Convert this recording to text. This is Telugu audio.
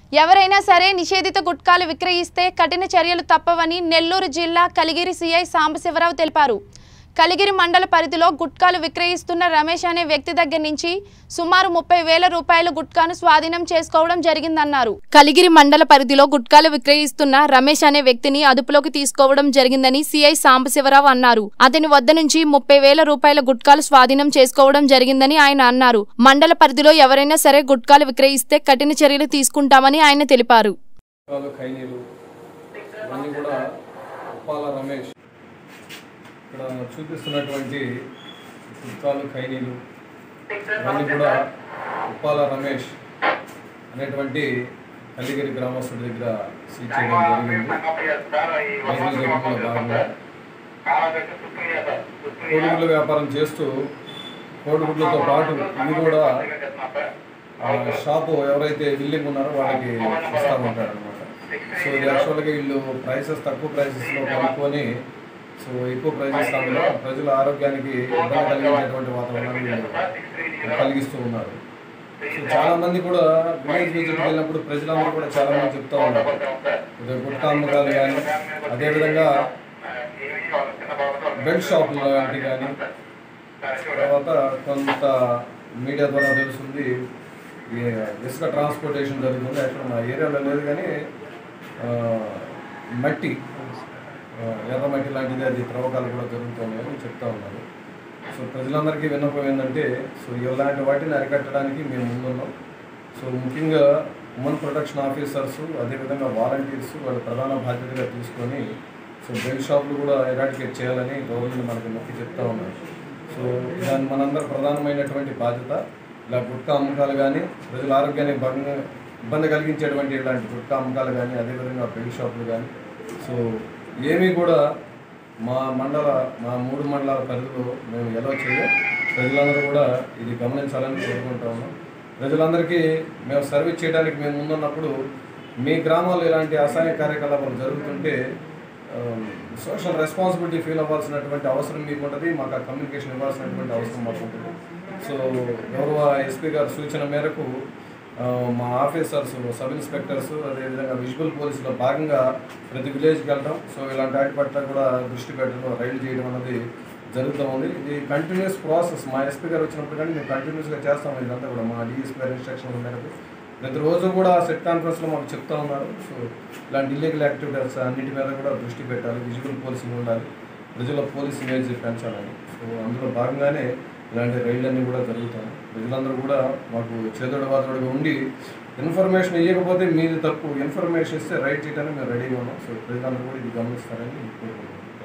ఎవరైనా సరే నిషేధిత గుట్కాలు విక్రయిస్తే కఠిన చర్యలు తప్పవని నెల్లూరు జిల్లా కలిగిరి సిఐ సాంబశివరావు తెలిపారు కలిగిరి మండల పరిధిలో గుట్కాలు విక్రయిస్తున్న రమేష్ అనే వ్యక్తి దగ్గర నుంచి సుమారు ముప్పై వేల రూపాయల గుట్కాను స్వాధీనం చేసుకోవడం జరిగిందన్నారు కలిగిరి మండల పరిధిలో గుట్కాలు విక్రయిస్తున్న రమేష్ అనే వ్యక్తిని అదుపులోకి తీసుకోవడం జరిగిందని సిఐ సాంబశివరావు అన్నారు అతని వద్ద నుంచి ముప్పై వేల రూపాయల గుట్కాలు స్వాధీనం చేసుకోవడం జరిగిందని ఆయన అన్నారు మండల పరిధిలో ఎవరైనా సరే గుట్కాలు విక్రయిస్తే కఠిన చర్యలు తీసుకుంటామని ఆయన తెలిపారు కాలు ఖైనీలు ఇవన్నీ కూడా ఉప్పాల రమేష్ ఇక్కడ చూపిస్తున్నటువంటి కుర్కాలు ఖైనీలు ఇవన్నీ కూడా ఉప్పాల రమేష్ అనేటువంటి కలిగిరి గ్రామస్తుడి దగ్గర సీజ్ చేయడం జరిగింది రైతుల జరుగుతున్న భాగంగా కోడిగుడ్ల వ్యాపారం చేస్తూ కోడిగుడ్లతో పాటు ఇవి కూడా ఆ షాపు ఎవరైతే బిల్డింగ్ ఉన్నారో వాళ్ళకి ఇస్తా ఉంటారు అనమాట సో ఇది యాక్చువల్గా వీళ్ళు ప్రైసెస్ తక్కువ ప్రైసెస్లో కొనుక్కొని సో ఎక్కువ ప్రైసెస్ అందులో ప్రజల ఆరోగ్యానికి ఇబ్బంది కలిగించేటువంటి వాతావరణాన్ని వీళ్ళు కలిగిస్తూ ఉన్నారు సో చాలా మంది కూడా విలేజ్ విజిట్ వెళ్ళినప్పుడు ప్రజలందరూ కూడా చాలా మంది చెప్తా ఉన్నారు ఇది గుట్కా అమ్మకాలు కానీ అదేవిధంగా బెడ్ షాపులు లాంటివి కానీ తర్వాత కొంత మీడియా ద్వారా తెలుస్తుంది ఈ ఇసుక ట్రాన్స్పోర్టేషన్ జరుగుతుంది యాక్చువల్ మా ఏరియాలో లేదు కానీ ఆ, మట్టి ఆ, ఎర్ర మట్టి లాంటిది అది త్రవ్వకాలు కూడా జరుగుతున్నాయి అని చెప్తా ఉన్నారు సో ప్రజలందరికీ విన్నపం ఏంటంటే సో ఇలాంటి వాటిని అరికట్టడానికి మేము ముందున్నాం సో ముఖ్యంగా ఉమెన్ ప్రొటెక్షన్ ఆఫీసర్స్ అదేవిధంగా వాలంటీర్స్ వాళ్ళ ప్రధాన బాధ్యతగా తీసుకొని సో బెల్ట్ షాపులు కూడా ఎరాడికేట్ చేయాలని గవర్నమెంట్ మనకి నొక్కి చెప్తా ఉన్నారు సో దాని మనందరి ప్రధానమైనటువంటి బాధ్యత ఇలా గుట్కా అమ్మకాలు కానీ ప్రజల ఆరోగ్యానికి భంగ ఇబ్బంది కలిగించేటువంటి ఇలాంటి గుట్కా అమ్మకాలు కానీ అదేవిధంగా బెల్ట్ షాపులు కానీ సో ఏమీ కూడా మా మండల మా మూడు మండలాల పరిధిలో మేము ఎలా చేయం ప్రజలందరూ కూడా ఇది గమనించాలని కోరుకుంటా ఉన్నాం ప్రజలందరికీ మేము సర్వీస్ చేయడానికి మేము ముందున్నప్పుడు మీ గ్రామాల్లో ఇలాంటి అసహాయ కార్యకలాపాలు జరుగుతుంటే సోషల్ రెస్పాన్సిబిలిటీ ఫీల్ అవ్వాల్సినటువంటి అవసరం మీకు ఉంటుంది మాకు ఆ కమ్యూనికేషన్ ఇవ్వాల్సినటువంటి అవసరం మాకు ఉంటుంది సో గౌరవ ఎస్పీ గారి సూచన మేరకు ఆ, మా ఆఫీసర్స్ సబ్ ఇన్స్పెక్టర్స్ అదేవిధంగా విజువల్ పోలీసులో భాగంగా ప్రతి విలేజ్కి వెళ్ళడం సో ఇలాంటి వాటి పట్ల కూడా దృష్టి పెట్టడం రైడ్ చేయడం అనేది జరుగుతూ ఉంది ఇది కంటిన్యూస్ ప్రాసెస్ మా ఎస్పీ గారు వచ్చినప్పుడు కానీ మేము కంటిన్యూస్గా చేస్తాం ఇదంతా కూడా మా డిఎస్పీ గారి ఇన్స్ట్రక్షన్ మేరకు ప్రతిరోజు కూడా సెట్ కాన్ఫరెన్స్లో మాకు చెప్తా ఉన్నారు సో ఇలాంటి ఇల్లీగల్ యాక్టివిటీస్ అన్నిటి మీద కూడా దృష్టి పెట్టాలి విజువల్ పోలీసింగ్ ఉండాలి ప్రజల పోలీస్ ఇమేజ్ పెంచాలని సో అందులో భాగంగానే ఇలాంటి రైళ్ళన్నీ కూడా జరుగుతాయి ప్రజలందరూ కూడా మాకు చేదోడు వాదోడుగా ఉండి ఇన్ఫర్మేషన్ ఇవ్వకపోతే మీది తప్పు ఇన్ఫర్మేషన్ ఇస్తే రైట్ చేయడానికి మేము రెడీగా ఉన్నాం సో ప్రజలందరూ కూడా ఇది గమనిస్తారని కోరుకుంటున్నాం